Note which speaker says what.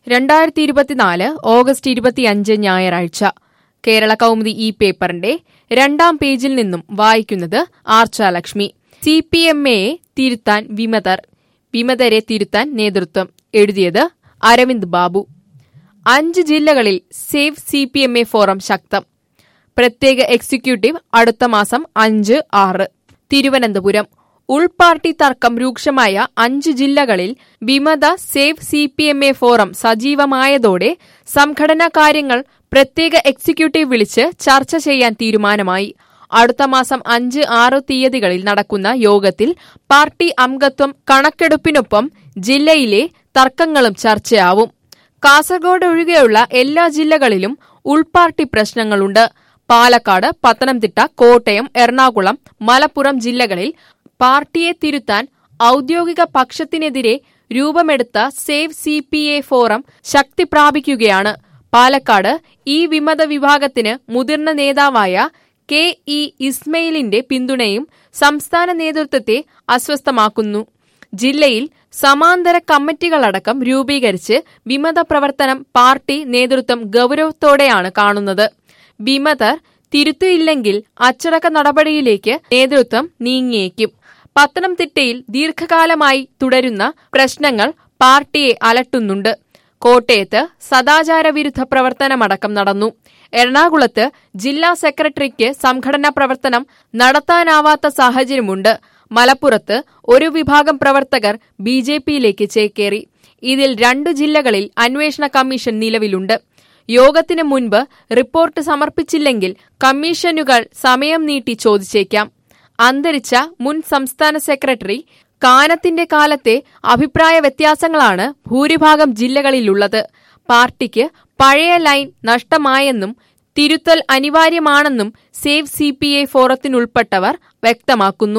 Speaker 1: രണ്ടായിരത്തി ഇരുപത്തിനാല് ഓഗസ്റ്റ് ഇരുപത്തിയഞ്ച് ഞായറാഴ്ച കേരള കൗമുദി ഈ പേപ്പറിന്റെ രണ്ടാം പേജിൽ നിന്നും വായിക്കുന്നത് ആർച്ചാലക്ഷ്മി സി പി എം എയെ തിരുത്താൻ വിമതർ വിമതരെ തിരുത്താൻ നേതൃത്വം എഴുതിയത് അരവിന്ദ് ബാബു അഞ്ച് ജില്ലകളിൽ save C P M A forum ശക്തം പ്രത്യേക എക്സിക്യൂട്ടീവ് അടുത്ത മാസം അഞ്ച് ആറ് തിരുവനന്തപുരം ഉൾപാർട്ടി തർക്കം രൂക്ഷമായ അഞ്ച് ജില്ലകളിൽ വിമത save C P M A forum സജീവമായതോടെ സംഘടനാ കാര്യങ്ങൾ പ്രത്യേക എക്സിക്യൂട്ടീവ് വിളിച്ച് ചർച്ച ചെയ്യാൻ തീരുമാനമായി അടുത്ത മാസം അഞ്ച് ആറ് തീയതികളിൽ നടക്കുന്ന യോഗത്തിൽ പാർട്ടി അംഗത്വം കണക്കെടുപ്പിനൊപ്പം ജില്ലയിലെ തർക്കങ്ങളും ചർച്ചയാവും കാസർഗോഡ് ഒഴികെയുള്ള എല്ലാ ജില്ലകളിലും ഉൾപാർട്ടി പ്രശ്നങ്ങളുണ്ട് പാലക്കാട് പത്തനംതിട്ട കോട്ടയം എറണാകുളം മലപ്പുറം ജില്ലകളിൽ പാർട്ടിയെ തിരുത്താൻ ഔദ്യോഗിക പക്ഷത്തിനെതിരെ രൂപമെടുത്ത save C P A forum ശക്തി പ്രാപിക്കുകയാണ് പാലക്കാട് ഈ വിമത വിഭാഗത്തിന് മുതിർന്ന നേതാവായ കെ ഇ ഇസ്മയിലിന്റെ പിന്തുണയും സംസ്ഥാന നേതൃത്വത്തെ അസ്വസ്ഥമാക്കുന്നു ജില്ലയിൽ സമാന്തര കമ്മിറ്റികളടക്കം രൂപീകരിച്ച് വിമത പ്രവർത്തനം പാർട്ടി നേതൃത്വം ഗൗരവത്തോടെയാണ് കാണുന്നത് വിമതർ തിരുത്തിയില്ലെങ്കിൽ അച്ചടക്ക നടപടിയിലേക്ക് നേതൃത്വം നീങ്ങിയേക്കും പത്തനംതിട്ടയിൽ ദീർഘകാലമായി തുടരുന്ന പ്രശ്നങ്ങൾ പാർട്ടിയെ അലട്ടുന്നുണ്ട് കോട്ടയത്ത് സദാചാരവിരുദ്ധ പ്രവർത്തനമടക്കം നടന്നു എറണാകുളത്ത് ജില്ലാ സെക്രട്ടറിക്ക് സംഘടനാ പ്രവർത്തനം നടത്താനാവാത്ത സാഹചര്യമുണ്ട് മലപ്പുറത്ത് ഒരു വിഭാഗം പ്രവർത്തകർ ബി ജെ പിയിലേക്ക് ചേക്കേറി ഇതിൽ രണ്ടു ജില്ലകളിൽ അന്വേഷണ കമ്മീഷൻ നിലവിലുണ്ട് യോഗത്തിന് മുൻപ് റിപ്പോർട്ട് സമർപ്പിച്ചില്ലെങ്കിൽ കമ്മീഷനുകൾ സമയം നീട്ടി ചോദിച്ചേക്കാം അന്തരിച്ച മുൻ സംസ്ഥാന സെക്രട്ടറി കാനത്തിന്റെ കാലത്തെ അഭിപ്രായ വ്യത്യാസങ്ങളാണ് ഭൂരിഭാഗം ജില്ലകളിലുള്ളത് പാർട്ടിക്ക് പഴയ ലൈൻ നഷ്ടമായെന്നും തിരുത്തൽ അനിവാര്യമാണെന്നും സേവ് സി പി ഐ ഫോറത്തിനുൾപ്പെട്ടവർ വ്യക്തമാക്കുന്നു